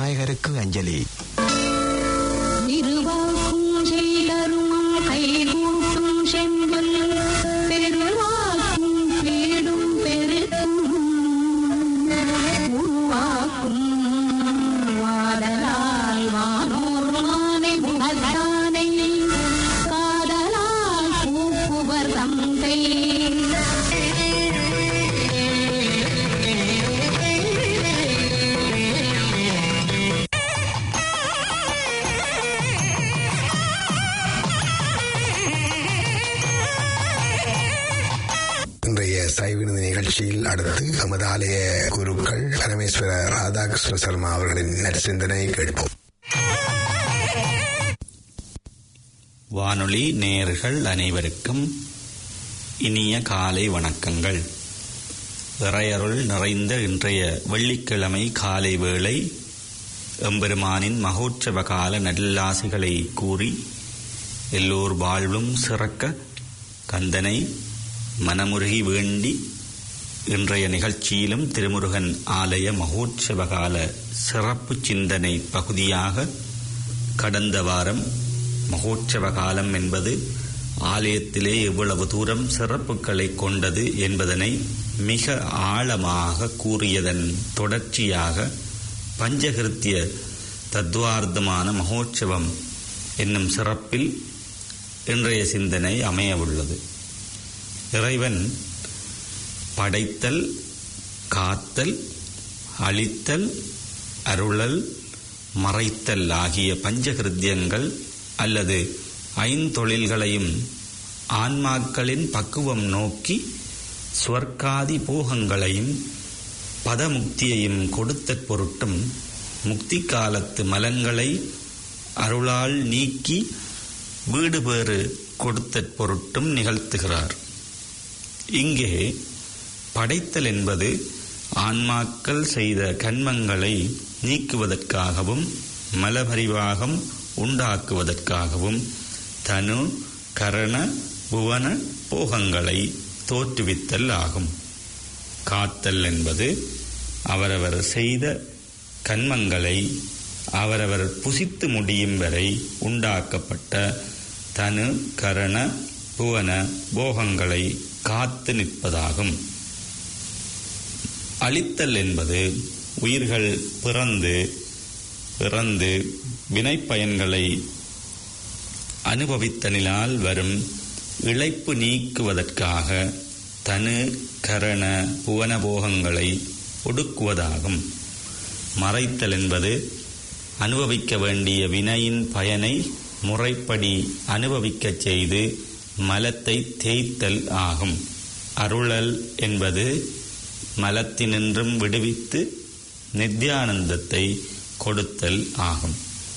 விநாயகருக்கு அஞ்சலி திருவாக்கும் செய்தரும் கைகூட்டும் செங்கல் பெருவாக்கும் பேடும் பெருக்கும் உருவாக்கும் வாடலால் வானோர் மானை முகத்தானை காதலால் பூப்புவர் தந்தை இன்றைய சைவினது நிகழ்ச்சியில் அடுத்து நமது ஆலய குருக்கள் பரமேஸ்வர ராதாகிருஷ்ண சர்மா அவர்களின் நற்சிந்தனை கேட்போம் வானொலி நேயர்கள் அனைவருக்கும் இனிய காலை வணக்கங்கள் இறையருள் நிறைந்த இன்றைய வெள்ளிக்கிழமை காலை வேளை எம்பெருமானின் மகோற்சவ கால நல்லாசிகளை கூறி எல்லோர் வாழ்வும் சிறக்க கந்தனை மனமுருகி வேண்டி இன்றைய நிகழ்ச்சியிலும் திருமுருகன் ஆலய மகோற்சவ கால சிறப்பு சிந்தனை பகுதியாக கடந்த வாரம் மகோற்சவ காலம் என்பது ஆலயத்திலே எவ்வளவு தூரம் சிறப்புகளை கொண்டது என்பதனை மிக ஆழமாக கூறியதன் தொடர்ச்சியாக பஞ்சகிருத்திய தத்துவார்த்தமான மகோற்சவம் என்னும் சிறப்பில் இன்றைய சிந்தனை அமையவுள்ளது இறைவன் படைத்தல் காத்தல் அழித்தல் அருளல் மறைத்தல் ஆகிய பஞ்சகிருத்தியங்கள் அல்லது ஐந்தொழில்களையும் ஆன்மாக்களின் பக்குவம் நோக்கி ஸ்வர்க்காதி போகங்களையும் பதமுக்தியையும் கொடுத்த பொருட்டும் முக்தி காலத்து மலங்களை அருளால் நீக்கி வீடு பேறு கொடுத்த பொருட்டும் நிகழ்த்துகிறார் இங்கே படைத்தல் என்பது ஆன்மாக்கள் செய்த கண்மங்களை நீக்குவதற்காகவும் மலபரிவாகம் உண்டாக்குவதற்காகவும் தனு கரண புவன போகங்களை தோற்றுவித்தல் ஆகும் காத்தல் என்பது அவரவர் செய்த கண்மங்களை அவரவர் புசித்து முடியும் வரை உண்டாக்கப்பட்ட தனு கரண புவன போகங்களை காத்து நிற்பதாகும் அழித்தல் என்பது உயிர்கள் பிறந்து பிறந்து வினைப்பயன்களை அனுபவித்தனினால் வரும் இழைப்பு நீக்குவதற்காக தனு கரண புவன போகங்களை ஒடுக்குவதாகும் மறைத்தல் என்பது அனுபவிக்க வேண்டிய வினையின் பயனை முறைப்படி அனுபவிக்கச் செய்து மலத்தை தேய்த்தல் ஆகும் அருளல் என்பது மலத்தினின்றும் விடுவித்து நித்யானந்தத்தை கொடுத்தல் ஆகும்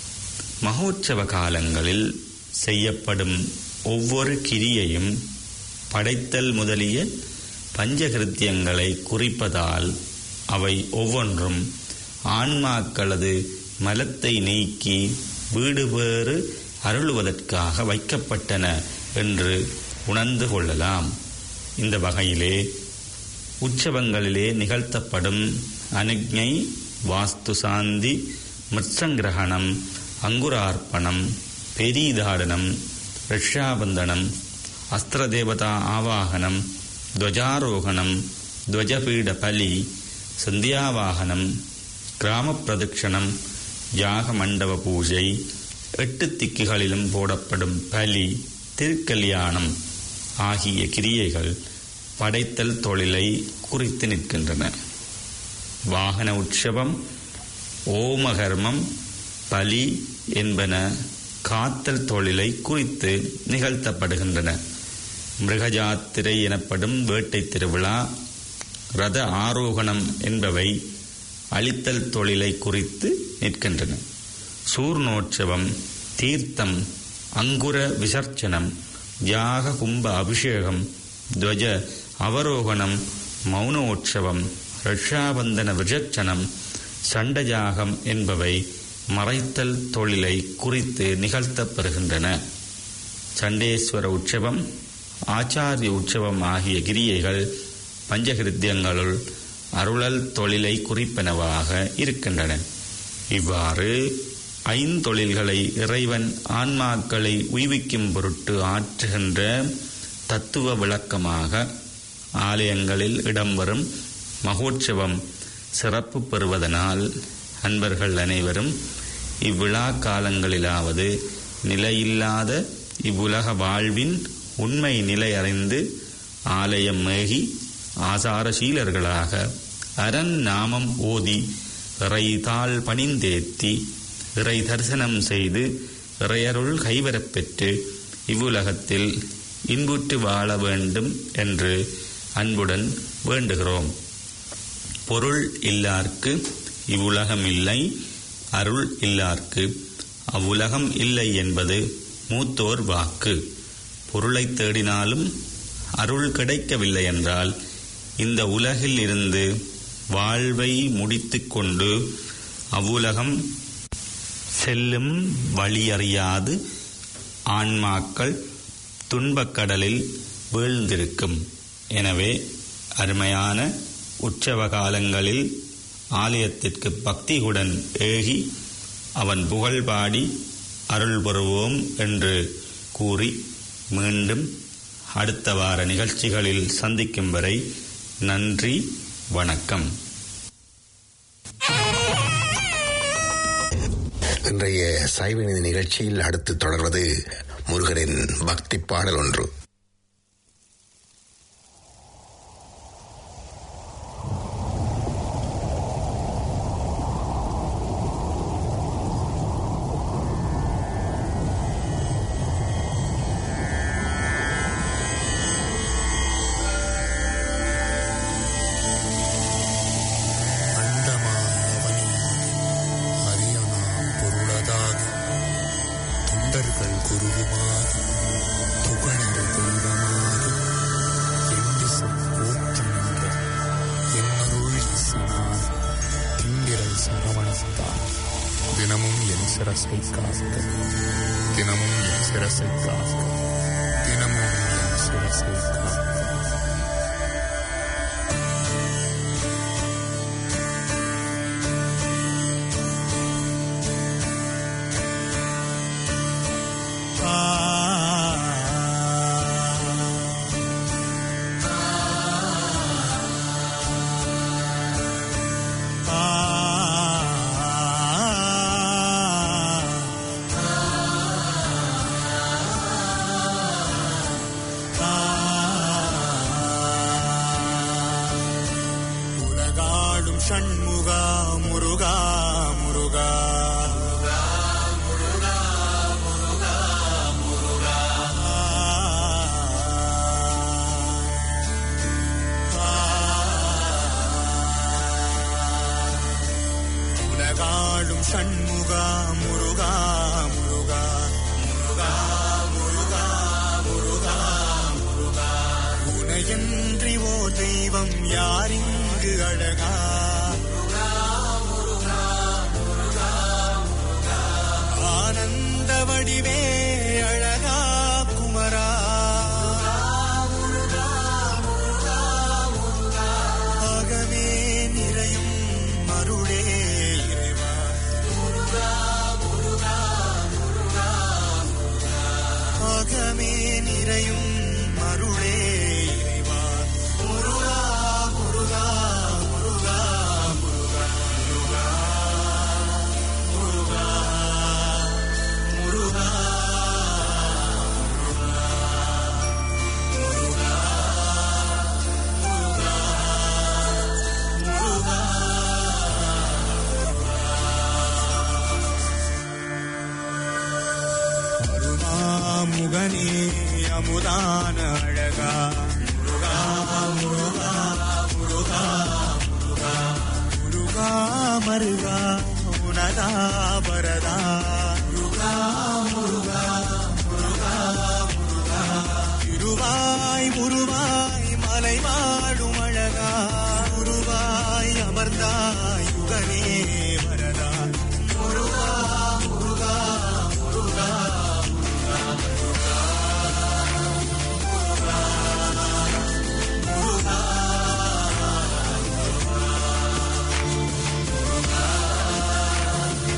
மகோற்சவ காலங்களில் செய்யப்படும் ஒவ்வொரு கிரியையும் படைத்தல் முதலிய பஞ்சகிருத்தியங்களை குறிப்பதால் அவை ஒவ்வொன்றும் ஆன்மாக்களது மலத்தை நீக்கி வீடு வேறு அருளுவதற்காக வைக்கப்பட்டன என்று உணர்ந்து கொள்ளலாம் இந்த வகையிலே உற்சவங்களிலே நிகழ்த்தப்படும் அனுஜை வாஸ்து சாந்தி மிருத்சங்கிரகணம் அங்குரார்ப்பணம் பெரீதாடனம் ரிஷாபந்தனம் அஸ்திரதேவதா ஆவாகனம் துவஜாரோகணம் துவஜபீட பலி சந்தியாவாகனம் கிராம பிரதட்சணம் யாக மண்டப பூஜை எட்டு திக்குகளிலும் போடப்படும் பலி திருக்கல்யாணம் ஆகிய கிரியைகள் படைத்தல் தொழிலை குறித்து நிற்கின்றன வாகன உற்சவம் ஓமகர்மம் பலி என்பன காத்தல் தொழிலை குறித்து நிகழ்த்தப்படுகின்றன மிருகஜாத்திரை எனப்படும் வேட்டை திருவிழா ரத ஆரோகணம் என்பவை அழித்தல் தொழிலை குறித்து நிற்கின்றன சூர்ணோற்சவம் தீர்த்தம் அங்குர விசர்ச்சனம் யாக கும்ப அபிஷேகம் துவஜ அவரோகணம் மௌனோற்சவம் ரஷாபந்தன விஜட்சணம் சண்டஜாகம் என்பவை மறைத்தல் தொழிலை குறித்து நிகழ்த்தப்பெறுகின்றன சண்டேஸ்வர உற்சவம் ஆச்சாரிய உற்சவம் ஆகிய கிரியைகள் பஞ்சகிருத்தியங்களுள் அருளல் தொழிலை குறிப்பனவாக இருக்கின்றன இவ்வாறு ஐந்தொழில்களை இறைவன் ஆன்மாக்களை உய்விக்கும் பொருட்டு ஆற்றுகின்ற தத்துவ விளக்கமாக ஆலயங்களில் இடம்பெறும் மகோற்சவம் சிறப்பு பெறுவதனால் அன்பர்கள் அனைவரும் இவ்விழா காலங்களிலாவது நிலையில்லாத இவ்வுலக வாழ்வின் உண்மை நிலை அறிந்து ஆலயம் மேகி ஆசாரசீலர்களாக அரண் நாமம் ஓதி இறைதாள் பணிந்தேத்தி இறை தரிசனம் செய்து இறையருள் கைவரப் பெற்று இவ்வுலகத்தில் இன்புற்று வாழ வேண்டும் என்று அன்புடன் வேண்டுகிறோம் பொருள் இல்லார்க்கு இவ்வுலகம் இல்லை அருள் இல்லார்க்கு அவ்வுலகம் இல்லை என்பது மூத்தோர் வாக்கு பொருளை தேடினாலும் அருள் கிடைக்கவில்லை என்றால் இந்த உலகில் இருந்து வாழ்வை முடித்துக்கொண்டு அவ்வுலகம் செல்லும் வழியறியாது ஆன்மாக்கள் துன்பக்கடலில் வீழ்ந்திருக்கும் எனவே அருமையான உற்சவ காலங்களில் ஆலயத்திற்கு பக்தியுடன் ஏகி அவன் புகழ் பாடி அருள் பெறுவோம் என்று கூறி மீண்டும் அடுத்த வார நிகழ்ச்சிகளில் சந்திக்கும் வரை நன்றி வணக்கம் இன்றைய சைவநிதி நிகழ்ச்சியில் அடுத்து தொடர்வது முருகனின் பக்தி பாடல் ஒன்று அண்டமானவனே அரியணாம் பொருளதாக தொண்டர்கள் குருவுமாறு புகழர் தெய்வமாறு எண்டிசை போற்றி நின்ற என்னருள் ஈசனார் திங்கிரல் சரவணஸ்தான் தினமும் என் சிரசை காக்க தினமும் என் சிரசை காக்க தினமும் என் சிரசை காக்க உலகாடும் ஷண்முகா முருகா முருகா உலகாடும் ஷண்முகா முருகா முருகா முருகா முருகா முருகா முருகா உனையன்றி ஓ தெய்வம் யாரிங்கு அழகா ஆனந்த வடிவே அழகா குமரா ஆகவே நிறையும் அருளே இறைவா ஆகமே நிறையும் அருளே இறைவா முருகா முருகா முருகா முருகா முருகா முருகா முருகா அருமாமுகனே அமுதான அழகா முருகா முருகா முருகா முருகா முருகா மருகா உனதா பரதா முருகா முருகா முருகா முருகா திருவாய் முருவாய் மலை வாழும் அழகா முருவாய் அமர்ந்தாய் யுகனே வரதா முருகா முருகா முருகா முருகா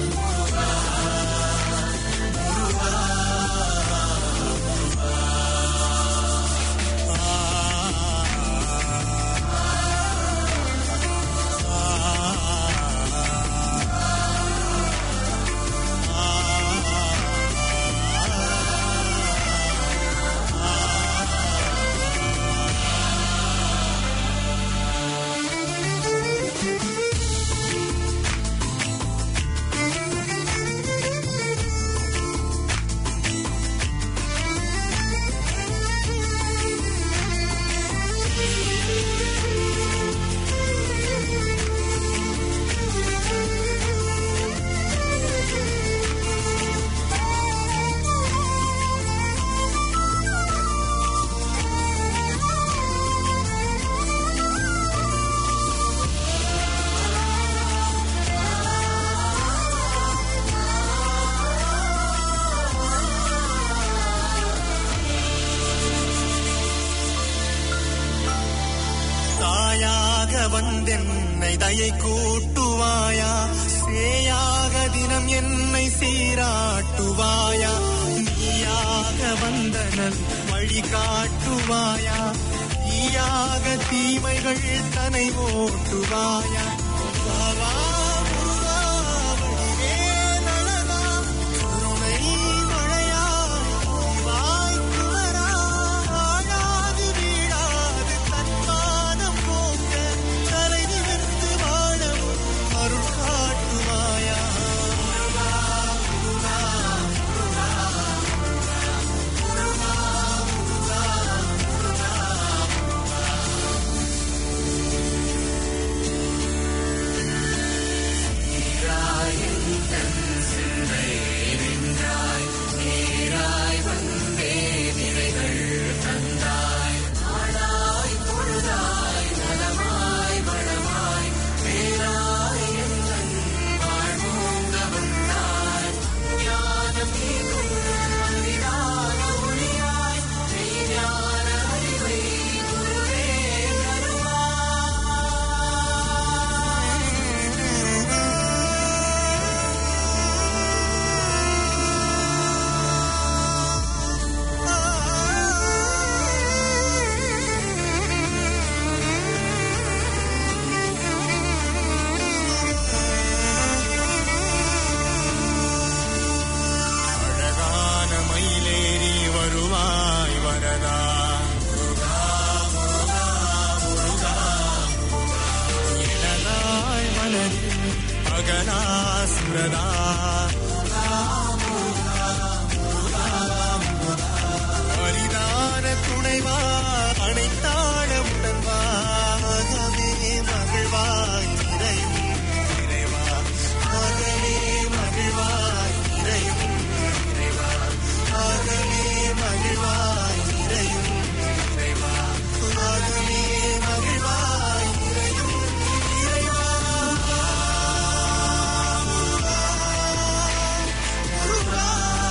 வந்தென்னை தயை கூட்டுவாயா சேயாக தினம் என்னை சீராட்டுவாயா நீயாக வந்தனல் வழி காட்டுவாயா தீயாக தீமைகள் தனை ஓட்டுவாயா வாவா முருகா, வடிவேலழகா, கருணை மழையாய் வாய் குமரா, ஆழாது வீழாது தன்மானம் போக்க, தலை நிமிர்ந்து வாழவும் அருள் காட்டுவாயா அழகான மயிலேறி வருவாய் வரதா முருகா, முருகா, முருகா, முருகா. எனதாய் மனதில் அகலாசுரதா அரிதான துணைவா அனைத்தாழ உடன்வாகவே மகிழ்வாய் நிறையும் நிறைவா ஆகவே மகிழ்வாய் நிறையும் நிறைவா ஆகவே மகிழ்வாய் நிறையும் நிறைவா ஆகவே மகிழ்வாய் நிறையும் நிறைவா முருகா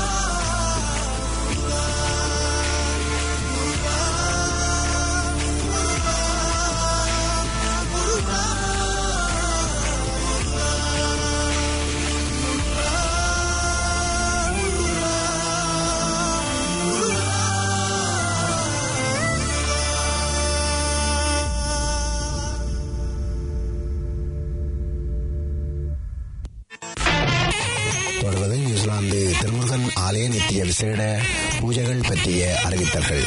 தொடர்வது நியூசிலாந்து திருமுருகன் ஆலய நித்திய விசேட பூஜைகள் பற்றிய அறிவித்தல்கள்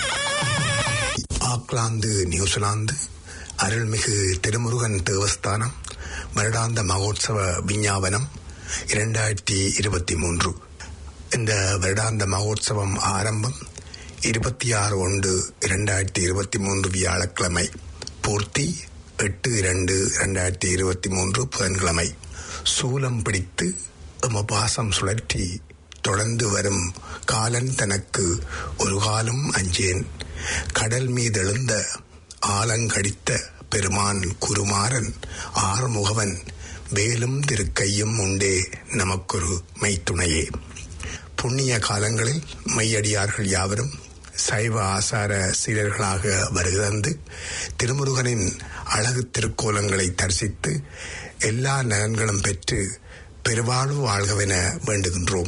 ஆக்லாந்து நியூசிலாந்து அருள்மிகு திருமுருகன் தேவஸ்தானம் வருடாந்த மகோத்சவ விஞ்ஞாபனம் இரண்டாயிரத்தி இருபத்தி மூன்று இந்த வருடாந்த மகோத்சவம் ஆரம்பம் இருபத்தி ஆறு ஒன்று இரண்டாயிரத்தி இருபத்தி மூன்று வியாழக்கிழமை பூர்த்தி எட்டு இரண்டு இரண்டாயிரத்தி இருபத்தி மூன்று புதன்கிழமை சூலம் பிடித்து உமபாசம் சுழற்றி தொடர்ந்து வரும் காலன் தனக்கு ஒரு காலம் அஞ்சேன் கடல் மீதெழுந்த ஆலங்கடித்த பெருமான் குருமாறன் ஆறுமுகவன் வேலும் திருக்கையும் உண்டே நமக்கொரு மெய்த்துணையே புண்ணிய காலங்களில் மையடியார்கள் யாவரும் சைவ ஆசார சீடர்களாக வருகிறந்து திருமுருகனின் அழகு திருக்கோலங்களை தரிசித்து எல்லா நலன்களும் பெற்று பெருவாழ்வு வாழ்கவென வேண்டுகின்றோம்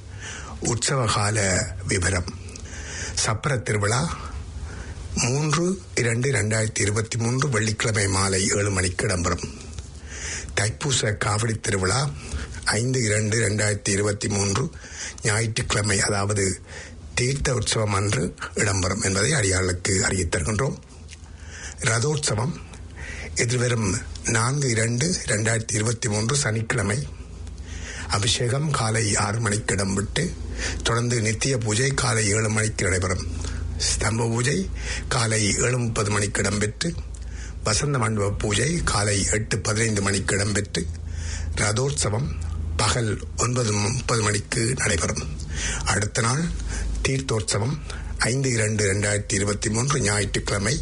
உற்சவ கால விவரம் சப்பர திருவிழா மூன்று இரண்டு இரண்டாயிரத்தி இருபத்தி மூன்று வெள்ளிக்கிழமை மாலை ஏழு மணிக்கு இடம்பெறும் தைப்பூச காவடி திருவிழா ஐந்து இரண்டு இரண்டாயிரத்தி இருபத்தி மூன்று ஞாயிற்றுக்கிழமை அதாவது தீர்த்த உற்சவம் அன்று இடம்பெறும் என்பதை அடியாளுக்கு அறிவித் தருகின்றோம் ரதோற்சவம் எதிர்வரும் நான்கு இரண்டு இரண்டாயிரத்தி இருபத்தி மூன்று சனிக்கிழமை அபிஷேகம் காலை ஆறு மணிக்கு இடம்பெற்று தொடர்ந்து நித்திய பூஜை காலை ஏழு மணிக்கு நடைபெறும் ஸ்தம்ப பூஜை காலை ஏழு முப்பது மணிக்கு இடம்பெற்று வசந்த மண்டப பூஜை காலை எட்டு பதினைந்து மணிக்கு இடம்பெற்று ரதோற்சவம் பகல் ஒன்பது முப்பது மணிக்கு நடைபெறும் அடுத்த நாள் தீர்த்தோற்சவம் ஐந்து இரண்டு இரண்டாயிரத்தி இருபத்தி மூன்று ஞாயிற்றுக்கிழமை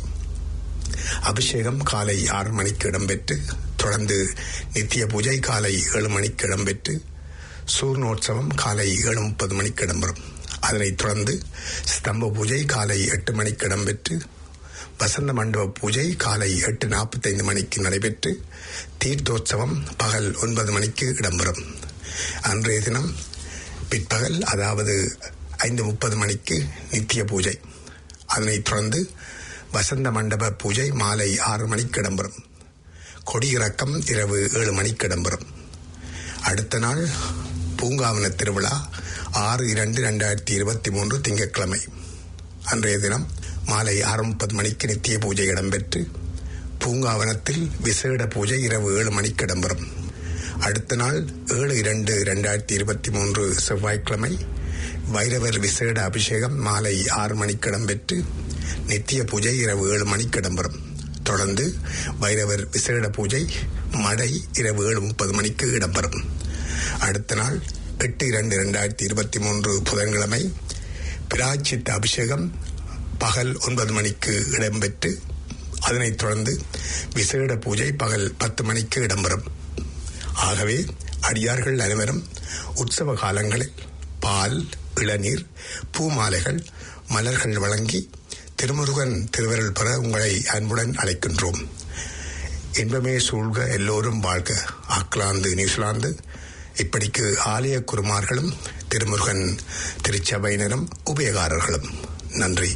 அபிஷேகம் காலை ஆறு மணிக்கு இடம்பெற்று தொடர்ந்து நித்திய பூஜை காலை ஏழு மணிக்கு இடம்பெற்று சூர்ணோற்சவம் காலை ஏழு முப்பது மணிக்கு இடம்பெறும் அதனைத் தொடர்ந்து ஸ்தம்ப பூஜை காலை எட்டு மணிக்கு இடம்பெற்று வசந்த மண்டப பூஜை காலை எட்டு நாற்பத்தைந்து மணிக்கு நடைபெற்று தீர்த்தோற்சவம் பகல் ஒன்பது மணிக்கு இடம்பெறும் அன்றைய தினம் பிற்பகல் அதாவது ஐந்து முப்பது மணிக்கு நித்திய பூஜை அதனைத் தொடர்ந்து வசந்த மண்டப பூஜை மாலை ஆறு மணிக்கு இடம்பெறும் கொடியிறக்கம் இரவு ஏழு மணிக்கு இடம்பெறும் அடுத்த நாள் பூங்காவன திருவிழா ஆறு இரண்டு ரெண்டாயிரத்தி இருபத்தி மூன்று திங்கட்கிழமை அன்றைய தினம் மாலை ஆறு முப்பது மணிக்கு நித்திய பூஜை இடம்பெற்று பூங்காவனத்தில் விசேட பூஜை இரவு ஏழு மணிக்கு இடம்பெறும் அடுத்த நாள் ஏழு இரண்டு ரெண்டாயிரத்தி இருபத்தி மூன்று செவ்வாய்க்கிழமை வைரவர் விசேட அபிஷேகம் மாலை ஆறு மணிக்கு இடம்பெற்று நித்திய பூஜை இரவு ஏழு மணிக்கு இடம்பெறும் தொடர்ந்து வைரவர் விசேட பூஜை மடை இரவு ஏழு முப்பது மணிக்கு இடம்பெறும் அடுத்த நாள் எட்டு இரண்டு இரண்டாயிரத்தி இருபத்தி மூன்று புதன்கிழமை பிராச்சித்த அபிஷேகம் பகல் ஒன்பது மணிக்கு இடம்பெற்று அதனைத் தொடர்ந்து விசேட பூஜை பகல் பத்து மணிக்கு இடம்பெறும் ஆகவே அடியார்கள் அனைவரும் உற்சவ காலங்களில் பால் இளநீர் பூமாலைகள் மலர்கள் வழங்கி திருமுருகன் திருவருள் பெற உங்களை அன்புடன் அழைக்கின்றோம் இன்பமே சூழ்க எல்லோரும் வாழ்க ஆக்லாந்து நியூசிலாந்து இப்படிக்கு ஆலய குருமார்களும் திருமுருகன் திருச்சபையினரும் உபயகாரர்களும் நன்றி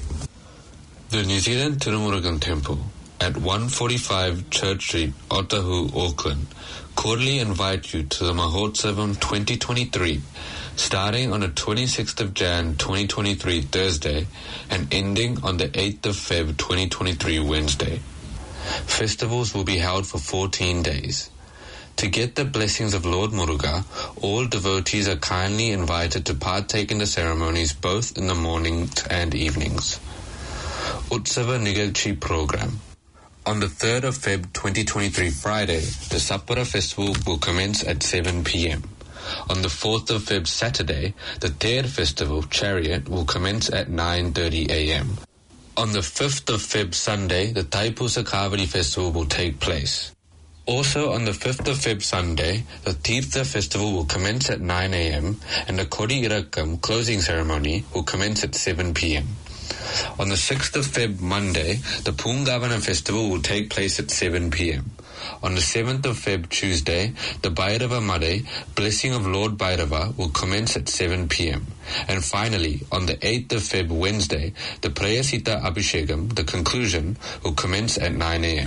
The New Zealand Tirumurugan Temple at 145 Church Street, Otahu, Auckland, cordially invite you to the Mahotsavam 2023, starting on the 26th of Jan 2023 Thursday and ending on the 8th of Feb 2023 Wednesday. Festivals will be held for 14 days. To get the blessings of Lord Muruga, all devotees are kindly invited to partake in the ceremonies both in the mornings and evenings. Utsava Nigalchi program. On the 3rd of Feb 2023 Friday, the Sapura festival will commence at 7 p.m. On the 4th of Feb Saturday, the Ter festival chariot will commence at 9.30 a.m. On the 5th of Feb Sunday, the Taipusa Kavadi festival will take place. Also on the 5th of Feb Sunday, the Tirtha festival will commence at 9 a.m. and the Kodi Irakam closing ceremony will commence at 7 p.m. On the 6th of Feb Monday, the Pungavana festival will take place at 7 p.m. On the 7th of Feb Tuesday, the Bhairava Made, Blessing of Lord Bhairava, will commence at 7 p.m. And finally, on the 8th of Feb Wednesday, the Prayasita Abhishekam, the conclusion, will commence at 9 a.m.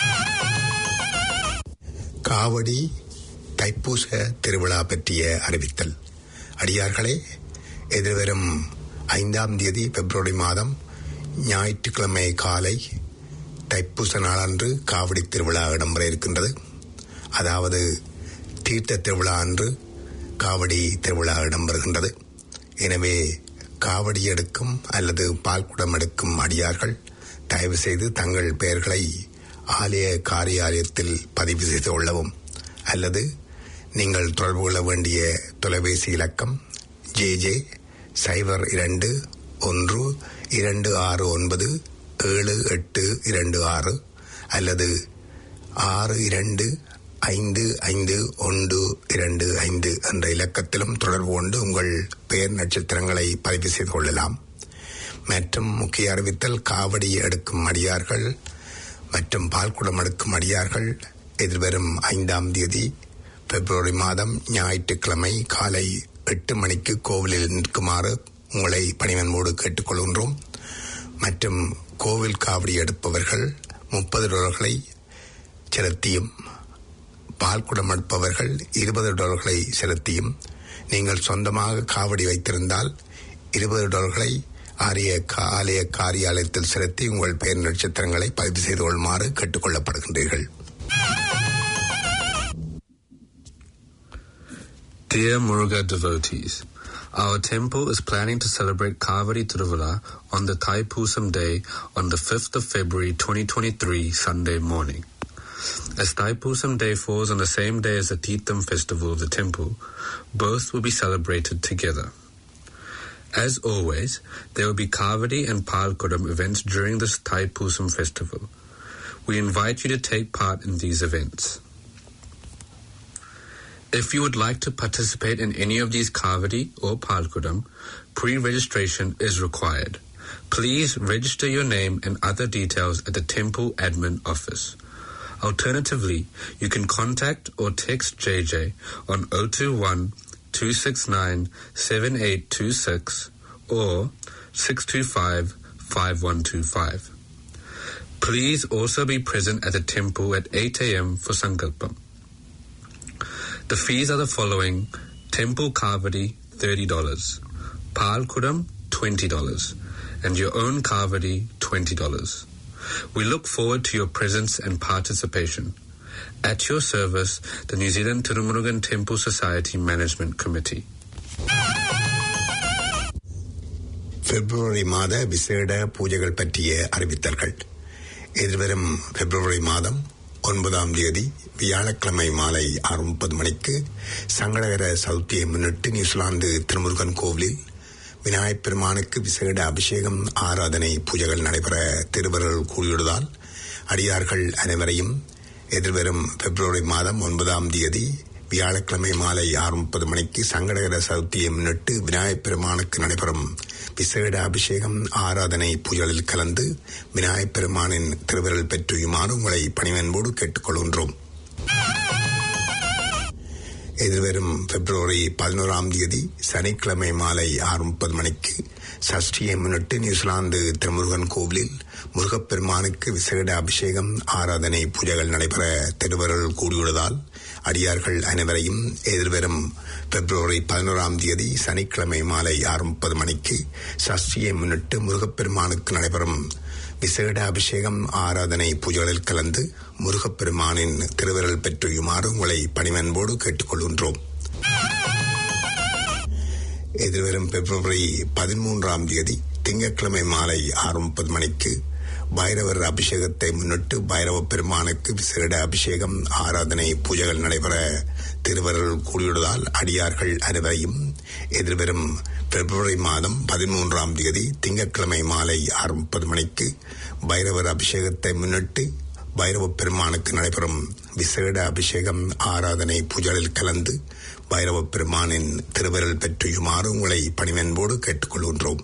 காவடி தைப்பூச திருவிழா பற்றிய அறிவித்தல் அடியார்களே எதிர்வரும் ஐந்தாம் தேதி பிப்ரவரி மாதம் ஞாயிற்றுக்கிழமை காலை தைப்பூச நாளன்று காவடி திருவிழா இடம்பெற இருக்கின்றது அதாவது தீர்த்த திருவிழா அன்று காவடி திருவிழா இடம்பெறுகின்றது எனவே காவடி எடுக்கும் அல்லது பால்குடம் எடுக்கும் அடியார்கள் தயவு செய்து தங்கள் பெயர்களை ஆலய காரியாலயத்தில் பதிவு செய்து கொள்ளவும் அல்லது நீங்கள் தொடர்பு கொள்ள வேண்டிய தொலைபேசி இலக்கம் ஜே ஜே சைபர் இரண்டு ஒன்று இரண்டு ஆறு ஒன்பது ஏழு எட்டு இரண்டு ஆறு அல்லது ஆறு இரண்டு ஐந்து ஐந்து ஒன்று இரண்டு ஐந்து என்ற இலக்கத்திலும் தொடர்பு கொண்டு உங்கள் பெயர் நட்சத்திரங்களை பதிவு செய்து கொள்ளலாம் மற்றும் முக்கிய அறிவித்தல் காவடி எடுக்கும் அடியார்கள் மற்றும் பால்குடம் எடுக்கும் அடியார்கள் எதிர்வரும் ஐந்தாம் தேதி பிப்ரவரி மாதம் ஞாயிற்றுக்கிழமை காலை எட்டு மணிக்கு கோவிலில் நிற்குமாறு உங்களை பணிவன்போடு கேட்டுக்கொள்கின்றோம் மற்றும் கோவில் காவடி எடுப்பவர்கள் முப்பது டாலர்களை செலுத்தியும் பால்குடம் எடுப்பவர்கள் இருபது டாலர்களை செலுத்தியும் நீங்கள் சொந்தமாக காவடி வைத்திருந்தால் இருபது டாலர்களை ஆரிய ஆலய காரியாலயத்தில் செலுத்தி உங்கள் பெயர் நட்சத்திரங்களை பதிவு செய்து கொள்ளுமாறு கேட்டுக்கொள்ளப்படுகின்றீர்கள் Dear Muruga devotees, our temple is planning to celebrate Kavadi Tiruvula on the Thaipusam day on the 5th of February 2023, Sunday morning. As Thaipusam day falls on the same day as the Titham festival of the temple, both will be celebrated together. As always, there will be Kavadi and Palkodam events during this Thaipusam festival. We invite you to take part in these events. If you would like to participate in any of these Kavadi or Palkudam, pre-registration is required. please register your name and other details at the temple admin office. Alternatively, you can contact or text JJ on 021 269 7826 or 625 5125. Please also be present at the temple at 8 a.m. for Sankalpam. The fees are the following Temple Kavadi $30, Pal Kudam $20, and your own Kavadi $20. We look forward to your presence and participation. At your service, the New Zealand Tirumurugan Temple Society Management Committee. பிப்ரவரி மாத விசேட பூஜைகள் பற்றிய அறிவித்தல்கள் எதிர்வரும் பிப்ரவரி மாதம் ஒன்பதாம் தேதி வியாழக்கிழமை மாலை ஆறு முப்பது மணிக்கு சங்கடகர சதுர்த்தியை முன்னிட்டு நியூசிலாந்து திருமுருகன் கோவிலில் விநாயகப் பெருமானுக்கு விசேட அபிஷேகம் ஆராதனை பூஜைகள் நடைபெற திருவருள் கூடியுள்ளதால் அடியார்கள் அனைவரையும் எதிர்வரும் பிப்ரவரி மாதம் ஒன்பதாம் தேதி வியாழக்கிழமை மாலை ஆறு முப்பது மணிக்கு சங்கடகர சதுர்த்தியை முன்னிட்டு விநாயகப் பெருமானுக்கு நடைபெறும் விசேட அபிஷேகம் ஆராதனை பூஜைகளில் கலந்து விநாயகப் பெருமானின் திருவிரல் பெற்றுயுமாறு உங்களை பணிவன்போடு கேட்டுக்கொள்கின்றோம் எதிர்வரும் பிப்ரவரி பதினோராம் தேதி சனிக்கிழமை மாலை ஆறு முப்பது மணிக்கு சஷ்டியை முன்னிட்டு நியூசிலாந்து திருமுருகன் கோவிலில் முருகப்பெருமானுக்கு விசேட அபிஷேகம் ஆராதனை பூஜைகள் நடைபெற திருவருள் கூடியுள்ளதால் அடியார்கள் அனைவரையும் எதிர்வரும் பிப்ரவரி பதினோராம் தேதி சனிக்கிழமை மாலை ஆறு முப்பது மணிக்கு சஷ்டியை முன்னிட்டு முருகப்பெருமானுக்கு நடைபெறும் விசேட அபிஷேகம் ஆராதனை பூஜைகளில் கலந்து முருகப்பெருமானின் திருவிரல் பெற்றுயுமாறு உங்களை பணிவன்போடு கேட்டுக்கொள்கின்றோம் எதிர்வரும் பிப்ரவரி பதிமூன்றாம் தேதி திங்கட்கிழமை மாலை ஆறு முப்பது மணிக்கு பைரவர் அபிஷேகத்தை முன்னிட்டு பைரவ பெருமானுக்கு விசேட அபிஷேகம் ஆராதனை பூஜைகள் நடைபெற திருவருள் கூடியுள்ளதால் அடியார்கள் அனைவரையும் எதிர்வரும் பிப்ரவரி மாதம் பதிமூன்றாம் தேதி திங்கட்கிழமை மாலை ஆறு முப்பது மணிக்கு பைரவர் அபிஷேகத்தை முன்னிட்டு பைரவ பெருமானுக்கு நடைபெறும் விசேட அபிஷேகம் ஆராதனை பூஜைகளில் கலந்து பைரவ பெருமானின் திருவிரல் பெற்றியுமாறு உங்களை பணிவன்போடு கேட்டுக்கொள்கின்றோம்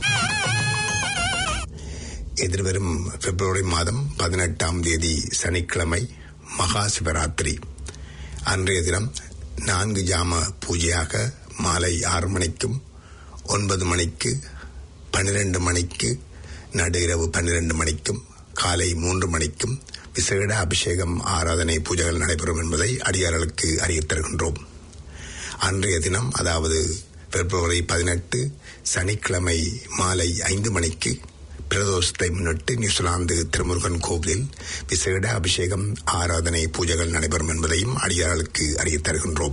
எதிர்வரும் பிப்ரவரி மாதம் பதினெட்டாம் தேதி சனிக்கிழமை மகா சிவராத்திரி அன்றைய தினம் நான்கு ஜாம பூஜையாக மாலை ஆறு மணிக்கும் ஒன்பது மணிக்கு பன்னிரண்டு மணிக்கு நடு இரவு பன்னிரண்டு மணிக்கும் காலை மூன்று மணிக்கும் விசேட அபிஷேகம் ஆராதனை பூஜைகள் நடைபெறும் என்பதை அடியார்களுக்கு அறியத் தருகின்றோம் அன்றைய தினம் அதாவது பிப்ரவரி பதினெட்டு சனிக்கிழமை மாலை ஐந்து மணிக்கு பிரதோஷத்தை முன்னிட்டு நியூசிலாந்து திருமுருகன் கோவிலில் விசேட அபிஷேகம் ஆராதனை பூஜைகள் நடைபெறும் என்பதையும் அடியார்களுக்கு அறியத் தருகின்றோம்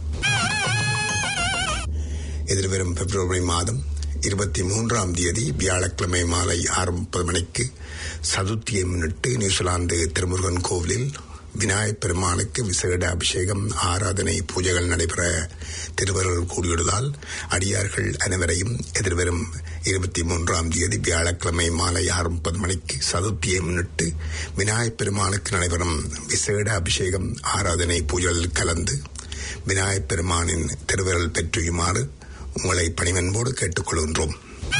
எதிர்வரும் பிப்ரவரி மாதம் இருபத்தி மூன்றாம் தேதி வியாழக்கிழமை மாலை ஆறு முப்பது மணிக்கு சதுர்த்தியை முன்னிட்டு நியூசிலாந்து திருமுருகன் கோவிலில் விநாயகப் பெருமானுக்கு விசேட அபிஷேகம் ஆராதனை பூஜைகள் நடைபெற திருவருள் கூடியுள்ளதால் அடியார்கள் அனைவரையும் எதிர்வரும் இருபத்தி மூன்றாம் தேதி வியாழக்கிழமை மாலை ஆறு முப்பது மணிக்கு சதுர்த்தியை முன்னிட்டு விநாயகப் பெருமானுக்கு நடைபெறும் விசேட அபிஷேகம் ஆராதனை பூஜைகளில் கலந்து விநாயகப் பெருமானின் திருவிரல் பெற்றுயுமாறு உங்களை பணிவன்போடு கேட்டுக்கொள்கின்றோம்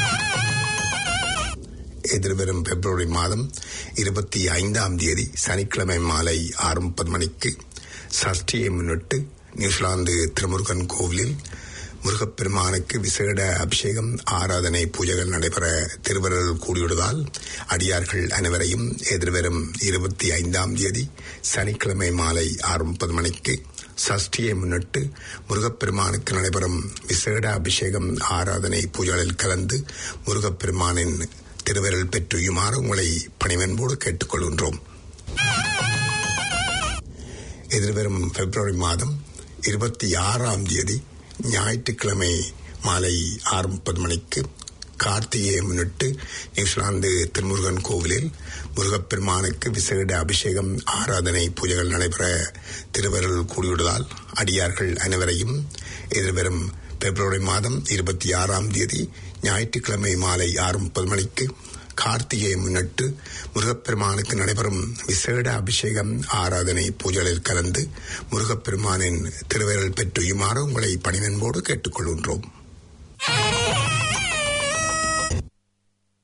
எதிர்வரும் பிப்ரவரி மாதம் இருபத்தி ஐந்தாம் தேதி சனிக்கிழமை மாலை ஆறு முப்பது மணிக்கு சஷ்டியை முன்னிட்டு நியூசிலாந்து திருமுருகன் கோவிலில் முருகப்பெருமானுக்கு விசேட அபிஷேகம் ஆராதனை பூஜைகள் நடைபெற திருவருள் கூடியுள்ளதால் அடியார்கள் அனைவரையும் எதிர்வரும் இருபத்தி ஐந்தாம் தேதி சனிக்கிழமை மாலை ஆறு முப்பது மணிக்கு சஷ்டியை முன்னிட்டு முருகப்பெருமானுக்கு நடைபெறும் விசேட அபிஷேகம் ஆராதனை பூஜைகளில் கலந்து முருகப்பெருமானின் திருவிரல் பெற்றுயுமாறு உங்களை பணிவன்போடு கேட்டுக்கொள்கின்றோம் எதிர்வரும் பிப்ரவரி மாதம் இருபத்தி ஆறாம் தேதி ஞாயிற்றுக்கிழமை மாலை ஆறு முப்பது மணிக்கு கார்த்திகையை முன்னிட்டு நியூசிலாந்து திருமுருகன் கோவிலில் முருகப்பெருமானுக்கு விசேட அபிஷேகம் ஆராதனை பூஜைகள் நடைபெற திருவருள் கூடியுள்ளதால் அடியார்கள் அனைவரையும் எதிர்வரும் பிப்ரவரி மாதம் இருபத்தி ஆறாம் தேதி ஞாயிற்றுக்கிழமை மாலை ஆறு முப்பது மணிக்கு கார்த்திகையை முன்னிட்டு முருகப்பெருமானுக்கு நடைபெறும் விசேட அபிஷேகம் ஆராதனை பூஜைகளில் கலந்து முருகப்பெருமானின் திருவிரல் பெற்றுயுமாறு உங்களை பணிவன்போடு கேட்டுக்கொள்கின்றோம்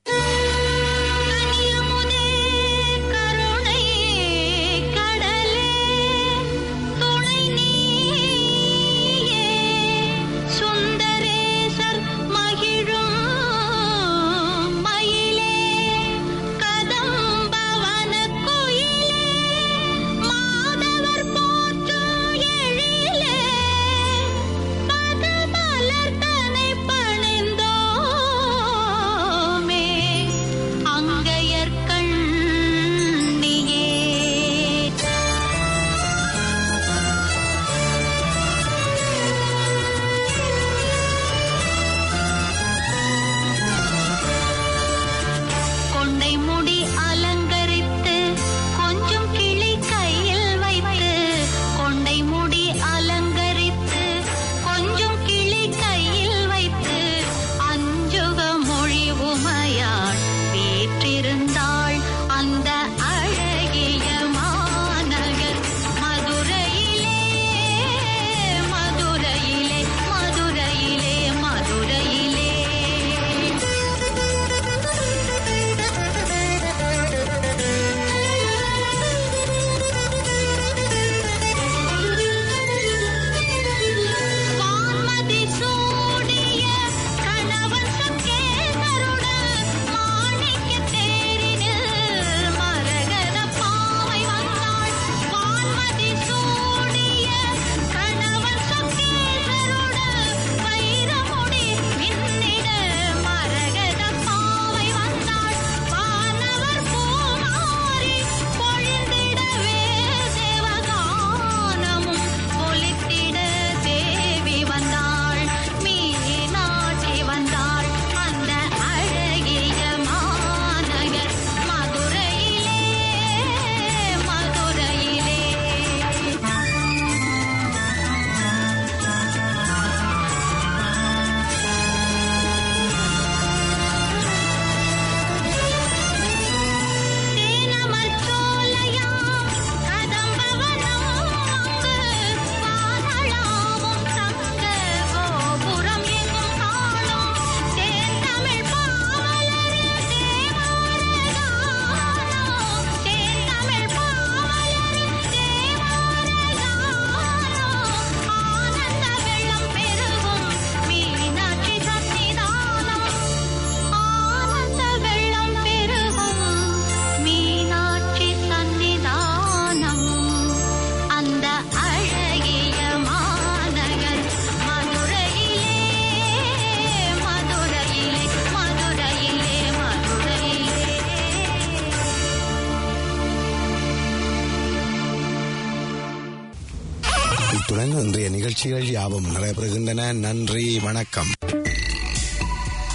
இத்துடன் இன்றைய நிகழ்ச்சிகள் யாவும் நடைபெறுகின்றன நன்றி வணக்கம்